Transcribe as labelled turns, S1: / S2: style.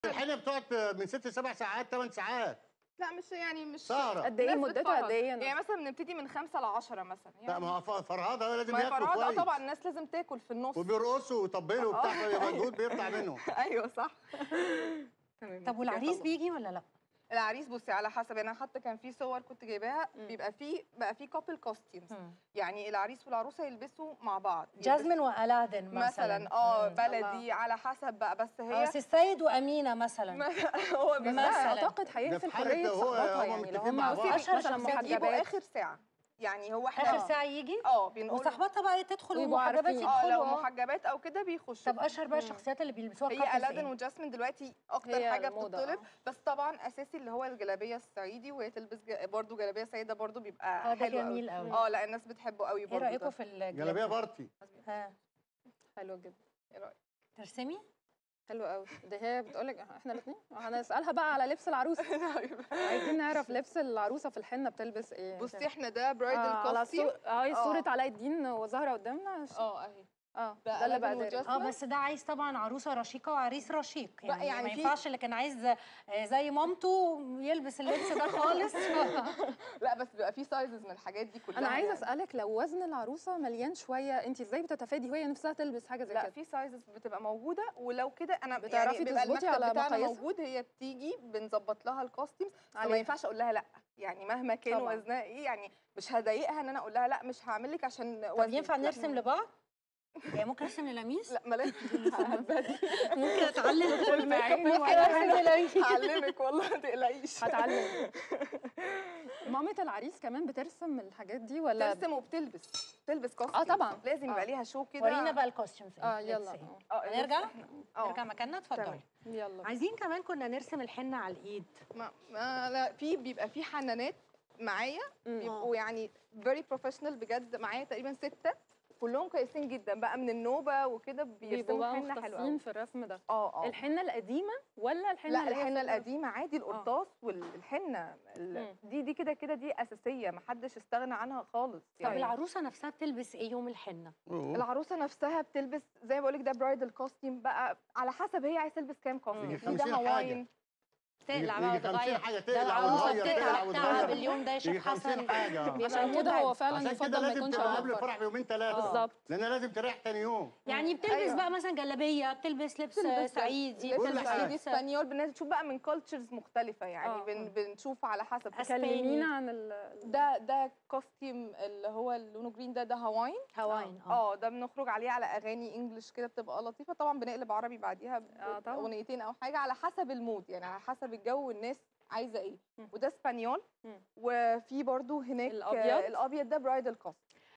S1: الحين بتقعد من ست لسبع ساعات ثمان ساعات
S2: لا مش يعني مش
S1: سهرة.
S3: قد ايه
S2: ناس
S3: مدتها
S2: بتفرهد.
S3: قد ايه
S2: يعني مثلا بنبتدي من خمسة ل 10 مثلا
S1: لا ما هو ف- فرهضه لازم
S2: ما هي
S1: ياكلوا
S2: فرهدة
S1: كويس
S2: طبعا الناس لازم تاكل في النص
S1: وبيرقصوا ويطبلوا وبتاع
S2: آه.
S1: فيبقى مجهود بيطلع منهم
S2: ايوه صح تمام
S4: طب والعريس بيجي ولا لا؟
S2: العريس بصي على حسب انا حتى كان في صور كنت جايباها
S3: مم.
S2: بيبقى في بقى في كابل كوستيومز يعني العريس والعروسه يلبسوا مع بعض
S4: جازمين والادن مثلا
S2: مثلا اه
S4: مم.
S2: بلدي على حسب بقى بس
S4: اه
S2: هي
S4: سي السيد وامينه مثلا
S2: هو بس
S4: مثلاً.
S3: اعتقد
S1: ده
S3: هيقفل
S1: في حالة
S3: حريه
S1: هو-
S3: صحباتها
S1: هم
S3: يعني لو
S1: متفقين
S3: هم
S1: مع بعض.
S4: أشهر
S3: مثلا
S4: شخصيات
S2: يجيبوا
S3: محجبات
S2: اخر ساعه يعني هو احنا
S4: اخر
S2: آه.
S4: ساعه يجي
S2: اه بنقول
S4: وصاحباتها بقى تدخل
S3: ويبقوا
S4: ومحجبات
S3: عارفين.
S2: اه لو
S4: يدخلوا آه.
S2: محجبات او كده بيخشوا
S4: طب اشهر بقى الشخصيات اللي بيلبسوها
S2: هي
S4: couples
S2: الادن
S4: إيه؟
S2: وجاسمين دلوقتي اكتر
S3: هي
S2: حاجه
S3: الموضة،
S2: بتطلب
S3: آه.
S2: بس طبعا اساسي اللي هو الجلابيه الصعيدي وهي تلبس ج- برضو جلابيه سيده برضو
S4: اه
S2: بيبقى
S4: ده
S2: حلو قوي
S4: جميل قوي
S2: اه لا الناس بتحبه قوي
S4: ايه
S2: برضو
S4: رايكم
S2: ده.
S4: في الجلابيه
S1: جلابيه بارتي
S4: ها
S3: حلو جدا
S2: إيه رأيك؟
S4: ترسمي
S3: حلو قوي ده هي بتقول لك احنا الاثنين هنسالها بقى على لبس العروسه عايزين نعرف لبس العروسه في الحنه بتلبس ايه
S2: بصي احنا ده
S3: آه
S2: برايدل
S3: على
S2: كوستيوم
S3: صور اه
S2: آه.
S3: صوره علاء الدين وظاهره قدامنا ش-
S2: اه اهي
S3: اه
S2: ده
S3: ده اللي
S2: ألابن
S3: بقى داري.
S2: وجاس-
S4: اه بس ده عايز طبعا عروسه رشيقه وعريس رشيق
S2: بقى
S4: يعني,
S2: يعني
S4: ما
S2: في-
S4: ينفعش اللي كان عايز آه، زي مامته يلبس اللبس ده خالص
S2: لا بس بيبقى في سايزز من الحاجات دي كلها
S3: انا عايزه
S2: يعني.
S3: اسالك لو وزن العروسه مليان شويه انت ازاي بتتفادي وهي نفسها تلبس حاجه زي
S2: لا
S3: كده
S2: في سايزز بتبقى موجوده ولو كده انا
S3: بتعرفي
S2: يعني بيبقى
S3: تظبطي
S2: المكتب
S3: على
S2: بتاعنا
S3: مقاييسها؟
S2: موجود هي بتيجي بنظبط لها الكوستيمز فما
S3: عليها.
S2: ينفعش اقول لها لا يعني مهما كان
S3: طبعاً.
S2: وزنها ايه يعني مش هضايقها ان انا اقول لها لا مش هعمل لك عشان
S4: طب
S2: وزنك
S4: ينفع
S2: لا.
S4: نرسم لبعض؟ يعني ممكن ارسم للقميص؟
S2: لا بلاش
S4: ممكن اتعلم
S3: والميك
S4: ممكن ارسم للقميص
S2: هعلمك والله ما تقلقيش
S3: هتعلم مامة العريس كمان بترسم الحاجات دي ولا
S2: ترسم وبتلبس تلبس كوستيم
S3: آه طبعاً.
S2: لازم يبقى
S3: آه.
S2: ليها شو كده
S4: ورينا بقى الكوستيومز
S3: اه يلا
S2: اه
S4: هنرجع؟
S2: اه
S4: نرجع مكاننا اتفضلي
S2: تمام.
S3: يلا
S4: عايزين كمان كنا نرسم الحنه على الايد
S2: ما ما لا في بيبقى في حنانات معايا
S3: مم.
S2: بيبقوا يعني فيري بروفيشنال بجد معايا تقريبا ستة كلهم كويسين جدا بقى من النوبة وكده
S3: بيبقوا
S2: بيرسموا
S3: بقى
S2: حنة حلوة
S3: مختصين
S2: قوي
S3: في الرسم ده
S2: اه اه
S3: الحنه القديمه ولا الحنه
S2: لا
S3: اللي هي
S2: الحنة
S3: في-
S2: القديمة عادي القرطاس والحنة ال-
S3: مم.
S2: دي دي كده كده دي أساسية محدش استغنى عنها خالص
S4: طب
S3: طيب.
S4: العروسه نفسها بتلبس ايه يوم الحنه؟
S2: العروسه نفسها بتلبس زي ما بقول لك ده برايدل كوستيم بقى على حسب هي عايزه تلبس كام كوستيم
S1: يجي
S2: في ده
S1: 50 حاجة.
S2: هواين
S4: تقلع
S1: يجي
S4: بقى
S1: 50
S4: وتغير
S1: حاجة
S4: ده
S1: تقلع
S4: العروسه
S1: وتغير، تقلع
S4: بتتعب
S1: وتغير.
S4: تعب اليوم ده يا
S1: يجي
S4: شيخ
S1: 50
S4: حسن
S1: حاجة
S3: عشان
S4: عشان
S3: كده
S4: كده
S3: هو فعلا
S1: عشان
S3: يفضل
S1: كده
S3: ما
S1: لازم
S3: يكونش
S1: تبقى قبل
S3: أوفر.
S1: الفرح بيومين ثلاثة
S3: بالظبط
S1: لأنها لازم تريح تاني يوم
S4: يعني بتلبس
S2: أيوة.
S4: بقى مثلا جلابيه بتلبس لبس
S2: بتلبس
S4: صعيدي
S2: لبس
S1: كل
S4: بتلبس
S1: حاجة.
S2: صعيدي
S4: لبس
S2: اسبانيول بنشوف بقى من كولتشرز مختلفه يعني
S3: آه.
S2: بن بنشوف على حسب
S4: أسباني.
S3: كلمينا عن ال
S2: ده ده كوستيم اللي هو اللونه جرين ده ده هواين
S4: هواين اه
S2: اه ده بنخرج عليه على اغاني انجلش كده بتبقى لطيفه طبعا بنقلب عربي بعديها
S3: آه طبعاً.
S2: باغنيتين او حاجه على حسب المود يعني على حسب الجو والناس عايزه ايه
S3: مم.
S2: وده اسبانيول
S3: مم.
S2: وفي برضو هناك
S3: الأبيض؟
S2: آه، الابيض ده برايدل كوست